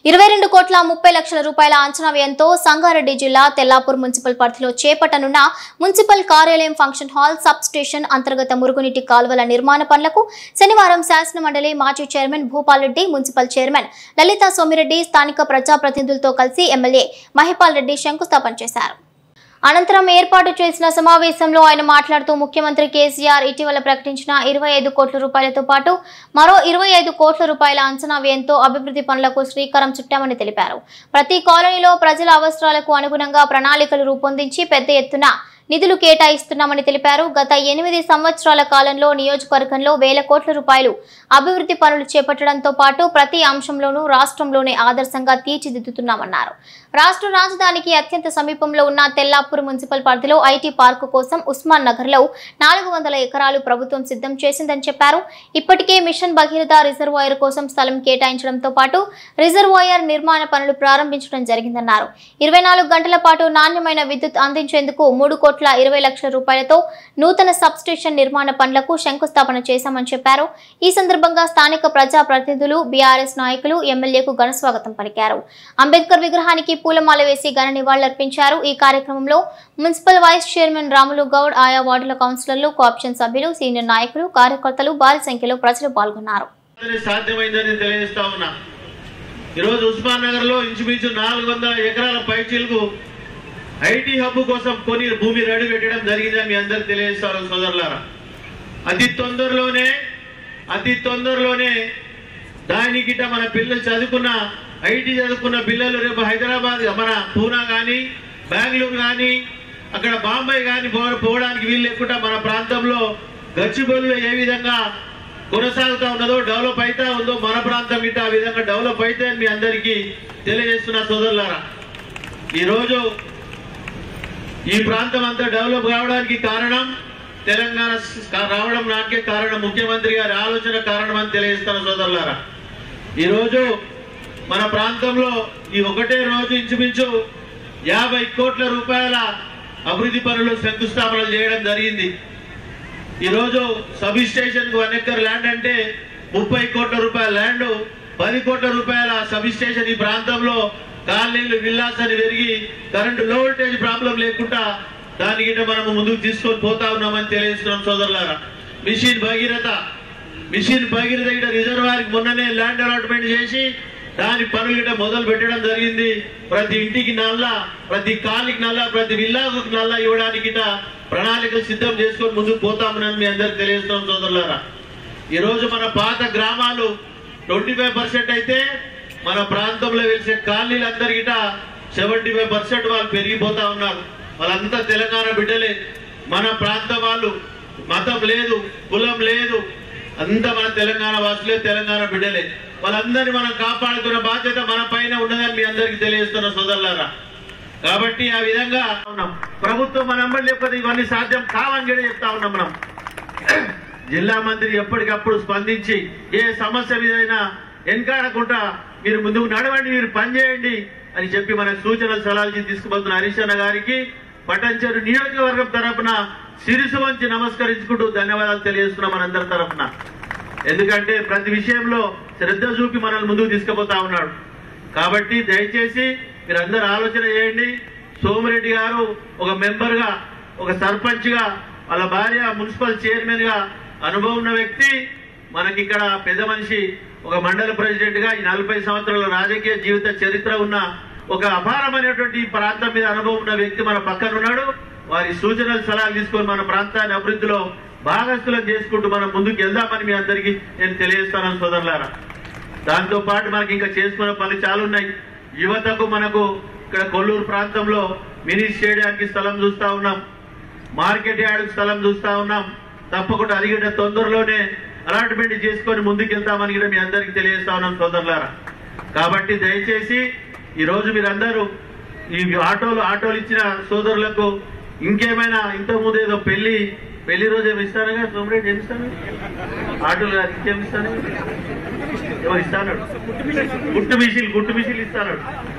ఇరవై రెండు కోట్ల ముప్పై లక్షల రూపాయల అంచనా వ్యయంతో సంగారెడ్డి జిల్లా తెల్లాపూర్ మున్సిపల్ పరిధిలో చేపట్టనున్న మున్సిపల్ కార్యాలయం ఫంక్షన్ హాల్ సబ్ స్టేషన్ అంతర్గత మురుగునీటి కాలువల నిర్మాణ పనులకు శనివారం శాసన మండలి మాజీ chairman Bhupal Reddy municipal chairman Lalitha Somireddy స్థానిక ప్రజాప్రతినిధులతో కలిసి ఎమ్మెల్యే మహిపాల్ రెడ్డి శంకుస్థాపన చేశారు అనంతరం ఏర్పాటు చేసిన సమావేశంలో ఆయన మాట్లాడుతూ ముఖ్యమంత్రి కేసీఆర్ ఇటీవల ప్రకటించిన ఇరవై ఐదు కోట్ల రూపాయలతో పాటు మరో ఇరవై ఐదు కోట్ల రూపాయల అంచనా వ్యయంతో అభివృద్ధి పనులకు శ్రీకారం చుట్టామని తెలిపారు ప్రతి కాలనీలో ప్రజల అవసరాలకు అనుగుణంగా ప్రణాళికలు రూపొందించి పెద్ద ఎత్తున నిధులు కేటాయిస్తున్నామని తెలిపారు గత ఎనిమిది సంవత్సరాల కాలంలో నియోజకవర్గంలో వేల కోట్ల రూపాయలు అభివృద్ధి పనులు చేపట్టడంతో పాటు ప్రతి అంశంలోనూ రాష్ట్రంలోనే ఆదర్శంగా తీర్చిదిద్దుతున్నామన్నారు రాష్ట్ర రాజధానికి అత్యంత సమీపంలో ఉన్న తెల్లాపూర్ మున్సిపల్ పరిధిలో ఐటీ పార్కు కోసం ఉస్మాన్ నగర్లో నాలుగు వందల ఎకరాలు ప్రభుత్వం సిద్ధం చేసిందని చెప్పారు ఇప్పటికే మిషన్ భగీరథ రిజర్వాయర్ కోసం స్థలం కేటాయించడంతో పాటు రిజర్వాయర్ నిర్మాణ పనులు ప్రారంభించడం జరిగిందన్నారు ఇరవై నాలుగు గంటల పాటు నాణ్యమైన విద్యుత్ అందించేందుకు మూడు కోట్ల ఇరవై లక్షల రూపాయలతో నూతన సబ్ స్టేషన్ నిర్మాణ పనులకు శంకుస్థాపన చేశామని చెప్పారు ఈ సందర్భంగా స్థానిక ప్రజా ప్రతినిధులు బీఆర్ఎస్ నాయకులు ఎమ్మెల్యేకు ఘనస్వాగతం పలికారు అంబేద్కర్ విగ్రహానికి పూలమాల వేసి ఘన నివాళులర్పించారు ఈ కార్యక్రమంలో municipal vice chairman Ramulu Goud ఆయా వార్డుల కౌన్సిలర్లు కోఆప్షన్ సభ్యులు సీనియర్ నాయకులు కార్యకర్తలు భారీ సంఖ్యలో ప్రజలు పాల్గొన్నారు అది సాధ్యమైందని తెలియజేస్తా ఉన్నా ఈరోజు ఉస్మాన్ నగర్ లో ఇంచుమించు నాలుగు వందల ఎకరాల పైచీలకు ఐటీ హబ్ కోసం కొని భూమి రెడీ పెట్టడం జరిగిందని మీ అందరికి తెలియజేస్తారు సోదరులారా అతి తొందరలోనే అతి తొందరలోనే దానికిట మన పిల్లలు చదువుకున్న ఐటీ చదువుకున్న పిల్లలు రేపు హైదరాబాద్ మన పూనా కానీ బెంగళూరు కానీ అక్కడ బాంబే కానీ పో- పోవడానికి వీలు లేకుండా మన ప్రాంతంలో గచ్చిబౌలిలో ఏ విధంగా కొనసాగుతా ఉన్నదో డెవలప్ అవుతా ఉందో మన ప్రాంతం ఇట ఆ విధంగా డెవలప్ అయితే అని మీ అందరికీ తెలియజేస్తున్న సోదరులారా ఈరోజు ఈ ప్రాంతం అంతా డెవలప్ కావడానికి కారణం తెలంగాణ స్- రావడం నాకే కారణం ముఖ్యమంత్రి గారి ఆలోచన కారణం అని తెలియజేస్తాను సోదరులారా ఈరోజు మన ప్రాంతంలో ఈ ఒకటే రోజు ఇంచుమించు యాభై కోట్ల రూపాయల అభివృద్ధి పనులు శంకుస్థాపనలు చేయడం జరిగింది ఈరోజు సబ్ స్టేషన్ కు వన్ ఎకర్ ల్యాండ్ అంటే ముప్పై కోట్ల రూపాయల ల్యాండ్ పది కోట్ల రూపాయల సబ్ స్టేషన్ ఈ ప్రాంతంలో కాలనీలు విల్లాస్ అని పెరిగి కరెంటు లో వోల్టేజ్ ప్రాబ్లం లేకుండా దాని గిట్ట మనము ముందుకు తీసుకొని పోతా ఉన్నామని తెలియజేస్తున్నాం సోదరులారా మిషన్ భగీరథ మిషన్ భగీరథ గిట్ట రిజర్వాయర్ మొన్ననే ల్యాండ్ అలాట్మెంట్ చేసి దాని పనులు గిట్ట మొదలు పెట్టడం జరిగింది ప్రతి ఇంటికి నల్ల ప్రతి కాలికి నల్ల ప్రతి విల్లాకు నల్ల ఇవ్వడానికి గిట్ట ప్రణాళికలు సిద్ధం చేసుకొని ముందుకు పోతామని మీ అందరికి తెలియజేస్తున్నాం సోదరులారా ఈ రోజు మన పాత గ్రామాలు ట్వంటీ ఫైవ్ పర్సెంట్ అయితే మన ప్రాంతంలో వెలిసే కాలనీలందరికిట సెవెంటీ ఫైవ్ పర్సెంట్ వాళ్ళు పెరిగిపోతా ఉన్నారు వాళ్ళంతా తెలంగాణ బిడ్డలే మన ప్రాంతం వాళ్ళు మతం లేదు కులం లేదు అంతా మన తెలంగాణ వాసులే తెలంగాణ బిడ్డలే వాళ్ళందరినీ మనం కాపాడుతున్న బాధ్యత మన పైన ఉన్నదని మీ అందరికీ తెలియజేస్తున్న సోదరులారా కాబట్టి ఆ విధంగా ఉన్నాం ప్రభుత్వం మన అమ్మడి లేకపోతే ఇవన్నీ సాధ్యం కావని కూడా చెప్తా ఉన్నాం మనం జిల్లా మంత్రి ఎప్పటికప్పుడు స్పందించి ఏ సమస్య మీదైనా వెనకాడకుండా మీరు ముందుకు నడవండి మీరు పనిచేయండి అని చెప్పి మన సూచనలు సలహాలు ఇచ్చి తీసుకుపోతున్న హరీష్ అన్న గారికి పటంచెరు నియోజకవర్గం తరపున శిరుసు వంచి నమస్కరించుకుంటూ ధన్యవాదాలు తెలియజేస్తున్నాం మనందరి తరపున ఎందుకంటే ప్రతి విషయంలో శ్రద్ధ చూపి మనల్ని ముందుకు తీసుకుపోతా ఉన్నాడు కాబట్టి దయచేసి మీరు అందరు ఆలోచన చేయండి సోమిరెడ్డి గారు ఒక మెంబర్ గా ఒక సర్పంచ్ గా వాళ్ళ భార్య మున్సిపల్ చైర్మన్ గా అనుభవం ఉన్న వ్యక్తి మనకి ఇక్కడ పెద్ద మనిషి ఒక మండల ప్రెసిడెంట్ గా ఈ నలభై సంవత్సరాల రాజకీయ జీవిత చరిత్ర ఉన్న ఒక అపారమైనటువంటి ఈ ప్రాంతం మీద అనుభవం ఉన్న వ్యక్తి మన పక్కన ఉన్నాడు వారి సూచనలు సలహాలు తీసుకొని మన ప్రాంతాన్ని అభివృద్ధిలో భాగస్థులను చేసుకుంటూ మనం ముందుకు వెళ్దామని మీ అందరికీ నేను తెలియజేస్తాను సోదరులారా దాంతో పాటు మనకి ఇంకా చేసుకున్న పనులు చాలా ఉన్నాయి యువతకు మనకు ఇక్కడ కొల్లూరు ప్రాంతంలో మినీ స్టేడియానికి స్థలం చూస్తా ఉన్నాం మార్కెట్ యార్డ్ స్థలం చూస్తా ఉన్నాం తప్పకుండా అది కూడా తొందరలోనే అలాట్మెంట్ చేసుకొని ముందుకు వెళ్తామని కూడా మీ అందరికీ తెలియజేస్తా ఉన్నాం సోదరులారా కాబట్టి దయచేసి ఈ రోజు మీరందరూ ఈ ఆటోలు ఆటోలు ఇచ్చిన సోదరులకు ఇంకేమైనా ఇంతకుముందు ఏదో పెళ్లి పెళ్లి రోజు ఏమి ఇస్తానుగా సోమరెడ్డి ఏమి ఇస్తాను ఆటోలు కాదు, ఇంకేమి ఇస్తాను ఎవరు ఇస్తాడు గుట్టు మిషన్లు గుట్టు మిషన్లు ఇస్తాడు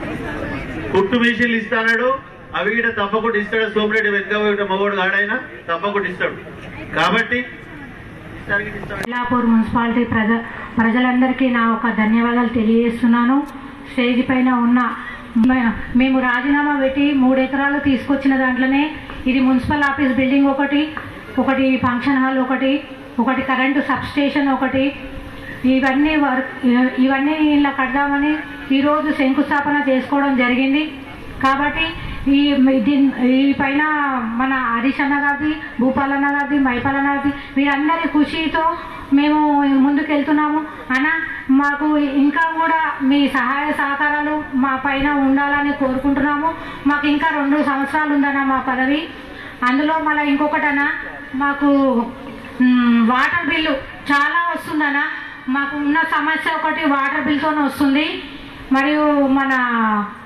గుట్టు మిషన్లు ఇస్తాడు అవి కూడా తప్పకుండా ఇస్తాడు సోమిరెడ్డి వెంకయ్య మగోడు గాడైనా తప్పకుండా ఇస్తాడు కాబట్టి ఇస్తాడు గిట్ట ఇస్తాడు. కొల్లాపూర్ మున్సిపాలిటీ ప్రజ ప్రజలందరికీ నా ఒక ధన్యవాదాలు తెలియజేస్తున్నాను స్టేజ్ పైన ఉన్న మే- మేము రాజీనామా పెట్టి మూడు ఎకరాలు తీసుకొచ్చిన దాంట్లోనే ఇది మున్సిపల్ ఆఫీస్ బిల్డింగ్ ఒకటి ఒకటి ఫంక్షన్ హాల్ ఒకటి ఒకటి కరెంటు సబ్ స్టేషన్ ఒకటి ఇవన్నీ వర్క్ ఇవన్నీ ఇలా కడదామని ఈరోజు శంకుస్థాపన చేసుకోవడం జరిగింది కాబట్టి ఈ దీని ఈ పైన మన హరీష్ అన్న గారిది భూపాలన్న గారిది మైపాలన్న గారిది వీరందరి ఖుషితో మేము ముందుకు వెళ్తున్నాము అన్న మాకు ఇంకా కూడా మీ సహాయ సహకారాలు మా పైన ఉండాలని కోరుకుంటున్నాము మాకు ఇంకా రెండు సంవత్సరాలు ఉందన్న మా పదవి అందులో మళ్ళీ ఇంకొకటన్నా మాకు మ్, వాటర్ బిల్లు చాలా వస్తుందన్న మాకు ఉన్న సమస్య ఒకటి వాటర్ బిల్తోనే వస్తుంది మరియు మన